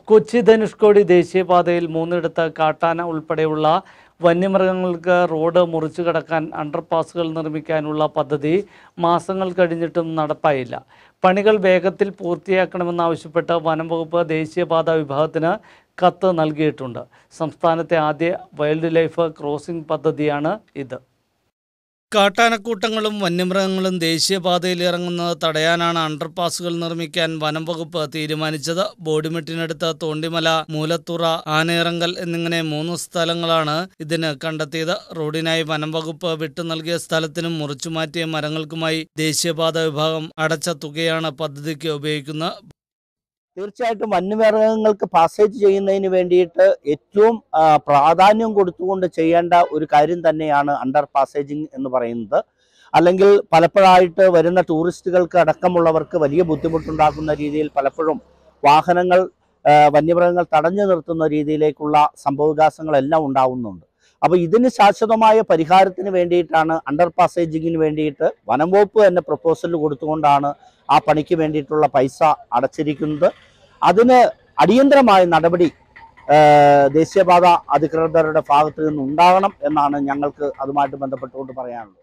കൊച്ചി ധനുഷ്കോടി ദേശീയപാതയിൽ മൂന്നിടത്ത് കാട്ടാന ഉൾപ്പെടെയുള്ള വന്യമൃഗങ്ങൾക്ക് റോഡ് മുറിച്ചു കടക്കാൻ അണ്ടർപാസുകൾ നിർമ്മിക്കാനുള്ള പദ്ധതി മാസങ്ങൾ കഴിഞ്ഞിട്ടും നടപ്പായില്ല പണികൾ വേഗത്തിൽ പൂർത്തിയാക്കണമെന്നാവശ്യപ്പെട്ട് വനം വകുപ്പ് ദേശീയപാത വിഭാഗത്തിന് കത്ത് നൽകിയിട്ടുണ്ട് സംസ്ഥാനത്തെ ആദ്യ വൈൽഡ് ലൈഫ് ക്രോസിംഗ് പദ്ധതിയാണ് ഇത് കാട്ടാനക്കൂട്ടങ്ങളും വന്യമൃഗങ്ങളും ദേശീയപാതയിൽ ഇറങ്ങുന്നത് തടയാനാണ് അണ്ടർപാസുകൾ നിർമ്മിക്കാൻ വനം വകുപ്പ് തീരുമാനിച്ചത് ബോഡിമെട്ടിനടുത്ത് തോണ്ടിമല മൂലത്തുറ ആനയിറങ്കൽ എന്നിങ്ങനെ മൂന്ന് സ്ഥലങ്ങളാണ് ഇതിന് കണ്ടെത്തിയത് റോഡിനായി വനം വകുപ്പ് വിട്ടു നൽകിയ സ്ഥലത്തിനും മുറിച്ചുമാറ്റിയ മരങ്ങൾക്കുമായി ദേശീയപാത വിഭാഗം അടച്ച തുകയാണ് പദ്ധതിക്ക് ഉപയോഗിക്കുന്നത് തീർച്ചയായിട്ടും വന്യമൃഗങ്ങൾക്ക് പാസേജ് ചെയ്യുന്നതിന് വേണ്ടിയിട്ട് ഏറ്റവും ആ, പ്രാധാന്യം കൊടുത്തുകൊണ്ട് ചെയ്യേണ്ട ഒരു കാര്യം തന്നെയാണ് അണ്ടർ പാസേജിങ് എന്ന് പറയുന്നത് അല്ലെങ്കിൽ പലപ്പോഴായിട്ട് വരുന്ന ടൂറിസ്റ്റുകൾക്ക് അടക്കമുള്ളവർക്ക് വലിയ ബുദ്ധിമുട്ടുണ്ടാക്കുന്ന രീതിയിൽ പലപ്പോഴും വാഹനങ്ങൾ ആ, വന്യമൃഗങ്ങൾ തടഞ്ഞു നിർത്തുന്ന രീതിയിലേക്കുള്ള സംഭവവികാസങ്ങളെല്ലാം ഉണ്ടാവുന്നുണ്ട് അപ്പോൾ ഇതിന് ശാശ്വതമായ പരിഹാരത്തിന് വേണ്ടിയിട്ടാണ് അണ്ടർ പാസേജിങ്ങിന് വേണ്ടിയിട്ട് വനം വകുപ്പ് തന്നെ പ്രപ്പോസൽ കൊടുത്തുകൊണ്ടാണ് ആ പണിക്ക് വേണ്ടിയിട്ടുള്ള പൈസ അടച്ചിരിക്കുന്നത് അതിന് അടിയന്തരമായ നടപടി ആ, ദേശീയപാത അധികൃതരുടെ ഭാഗത്ത് നിന്ന് ഉണ്ടാകണം എന്നാണ് ഞങ്ങൾക്ക് അതുമായിട്ട് ബന്ധപ്പെട്ടുകൊണ്ട് പറയാനുള്ളത്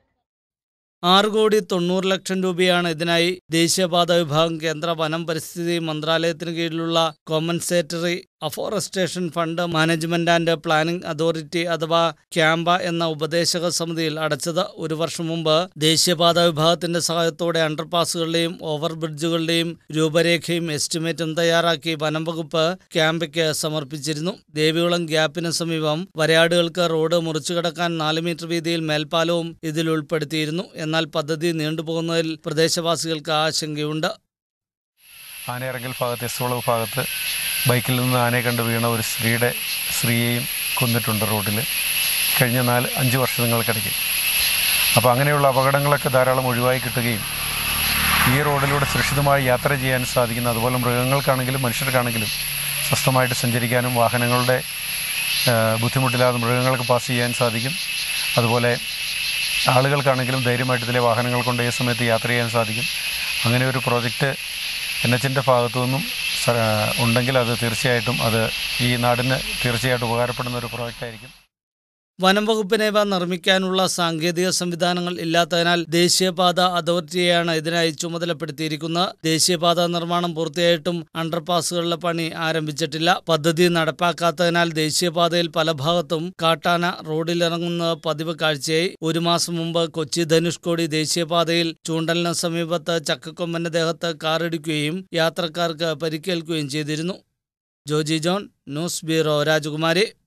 ആറ് കോടി തൊണ്ണൂറ് ലക്ഷം രൂപയാണ് ഇതിനായി ദേശീയപാത വിഭാഗം കേന്ദ്ര വനം പരിസ്ഥിതി മന്ത്രാലയത്തിന് കീഴിലുള്ള compensatory afforestation fund management and planning authority അഥവാ ക്യാമ്പ എന്ന ഉപദേശക സമിതിയിൽ അടച്ചത് ഒരു വർഷം മുമ്പ് ദേശീയപാത വിഭാഗത്തിന്റെ സഹായത്തോടെ അണ്ടർപാസുകളുടെയും ഓവർ ബ്രിഡ്ജുകളുടെയും രൂപരേഖയും എസ്റ്റിമേറ്റും തയ്യാറാക്കി വനം വകുപ്പ് ക്യാമ്പയ്ക്ക് സമർപ്പിച്ചിരുന്നു ദേവികുളം ഗ്യാപ്പിന് സമീപം വരയാടുകൾക്ക് റോഡ് മുറിച്ചു കടക്കാൻ നാല് മീറ്റർ വീതിയിൽ മേൽപ്പാലവും ഇതിൽ ഉൾപ്പെടുത്തിയിരുന്നു എന്നാൽ പദ്ധതി നീണ്ടുപോകുന്നതിൽ പ്രദേശവാസികൾക്ക് ആശങ്കയുണ്ട് ആനയിറങ്ങൽ ഭാഗത്ത് എസ് വളവ് ഭാഗത്ത് ബൈക്കിൽ നിന്ന് ആനയെ കണ്ട് വീണ ഒരു സ്ത്രീയുടെ സ്ത്രീയെയും കൊന്നിട്ടുണ്ട് റോഡിൽ കഴിഞ്ഞ നാല് അഞ്ച് വർഷങ്ങൾക്കിടയ്ക്ക് അപ്പോൾ അങ്ങനെയുള്ള അപകടങ്ങളൊക്കെ ധാരാളം ഒഴിവായി കിട്ടുകയും ഈ റോഡിലൂടെ സുരക്ഷിതമായി യാത്ര ചെയ്യാൻ സാധിക്കുന്ന അതുപോലെ മൃഗങ്ങൾക്കാണെങ്കിലും മനുഷ്യർക്കാണെങ്കിലും സ്വസ്ഥമായിട്ട് സഞ്ചരിക്കാനും വാഹനങ്ങളുടെ ആ, ബുദ്ധിമുട്ടില്ലാതെ മൃഗങ്ങൾക്ക് പാസ് ചെയ്യാൻ സാധിക്കും അതുപോലെ ആളുകൾക്കാണെങ്കിലും ധൈര്യമായിട്ട് ഇതിലെ വാഹനങ്ങൾ കൊണ്ട് ഏത് സമയത്ത് യാത്ര ചെയ്യാൻ സാധിക്കും അങ്ങനെ ഒരു പ്രോജക്റ്റ് എൻ എച്ചിൻ്റെ ഭാഗത്തു നിന്നും സ- ഉണ്ടെങ്കിൽ അത് തീർച്ചയായിട്ടും അത് ഈ നാടിന് തീർച്ചയായിട്ടും ഉപകാരപ്പെടുന്ന ഒരു പ്രോജക്റ്റായിരിക്കും വനം വകുപ്പിനെ ഇവ നിർമ്മിക്കാനുള്ള സാങ്കേതിക സംവിധാനങ്ങൾ ഇല്ലാത്തതിനാൽ ദേശീയപാത അതോറിറ്റിയെയാണ് ഇതിനായി ചുമതലപ്പെടുത്തിയിരിക്കുന്നത് ദേശീയപാത നിർമ്മാണം പൂർത്തിയായിട്ടും അണ്ടർപാസുകളുടെ പണി ആരംഭിച്ചിട്ടില്ല പദ്ധതി നടപ്പാക്കാത്തതിനാൽ ദേശീയപാതയിൽ പല ഭാഗത്തും കാട്ടാന റോഡിലിറങ്ങുന്നത് പതിവ് കാഴ്ചയായി ഒരു മാസം മുമ്പ് കൊച്ചി ധനുഷ്കോടി ദേശീയപാതയിൽ ചൂണ്ടലിന് സമീപത്ത് ചക്കക്കൊമ്പന്റെ ദേഹത്ത് കാറിടിക്കുകയും യാത്രക്കാർക്ക് പരിക്കേൽക്കുകയും ചെയ്തിരുന്നു ജോജി ജോൺ ന്യൂസ് ബ്യൂറോ രാജകുമാരി